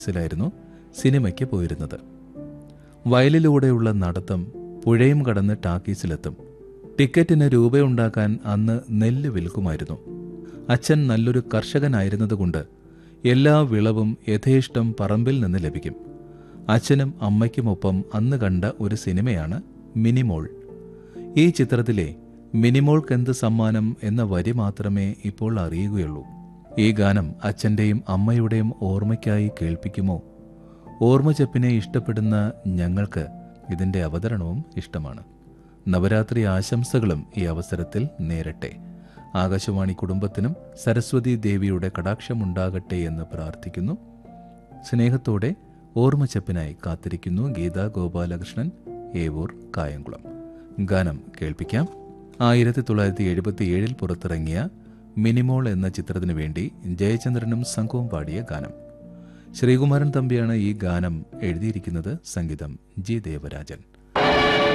ിലായിരുന്നു സിനിമയ്ക്ക് പോയിരുന്നത് വയലിലൂടെയുള്ള നടത്തം പുഴയും കടന്ന് ടാക്കീസിലെത്തും ടിക്കറ്റിന് രൂപയുണ്ടാക്കാൻ അന്ന് നെല്ല് വിൽക്കുമായിരുന്നു അച്ഛൻ നല്ലൊരു കർഷകനായിരുന്നതുകൊണ്ട് എല്ലാ വിളവും യഥേഷ്ടം പറമ്പിൽ നിന്ന് ലഭിക്കും അച്ഛനും അമ്മയ്ക്കുമൊപ്പം അന്ന് കണ്ട ഒരു സിനിമയാണ് മിനിമോൾ ഈ ചിത്രത്തിലെ മിനിമോൾക്കെന്ത് സമ്മാനം എന്ന വരി മാത്രമേ ഇപ്പോൾ അറിയുകയുള്ളൂ ഈ ഗാനം അച്ഛൻ്റെയും അമ്മയുടെയും ഓർമ്മയ്ക്കായി കേൾപ്പിക്കുമോ ഓർമ്മച്ചപ്പിനെ ഇഷ്ടപ്പെടുന്ന ഞങ്ങൾക്ക് ഇതിന്റെ അവതരണവും ഇഷ്ടമാണ് നവരാത്രി ആശംസകളും ഈ അവസരത്തിൽ നേരട്ടെ ആകാശവാണി കുടുംബത്തിനും സരസ്വതി ദേവിയുടെ കടാക്ഷമുണ്ടാകട്ടെ എന്ന് പ്രാർത്ഥിക്കുന്നു സ്നേഹത്തോടെ ഓർമ്മച്ചപ്പിനായി കാത്തിരിക്കുന്നു ഗീത ഗോപാലകൃഷ്ണൻ ഏവൂർ കായംകുളം ഗാനം കേൾപ്പിക്കാം ആയിരത്തി തൊള്ളായിരത്തി എഴുപത്തിയേഴിൽ പുറത്തിറങ്ങിയ മിനിമോൾ എന്ന ചിത്രത്തിനു വേണ്ടി ജയചന്ദ്രനും സംഘവും പാടിയ ഗാനം ശ്രീകുമാരൻ തമ്പിയാണ് ഈ ഗാനം എഴുതിയിരിക്കുന്നത് സംഗീതം ജി ദേവരാജൻ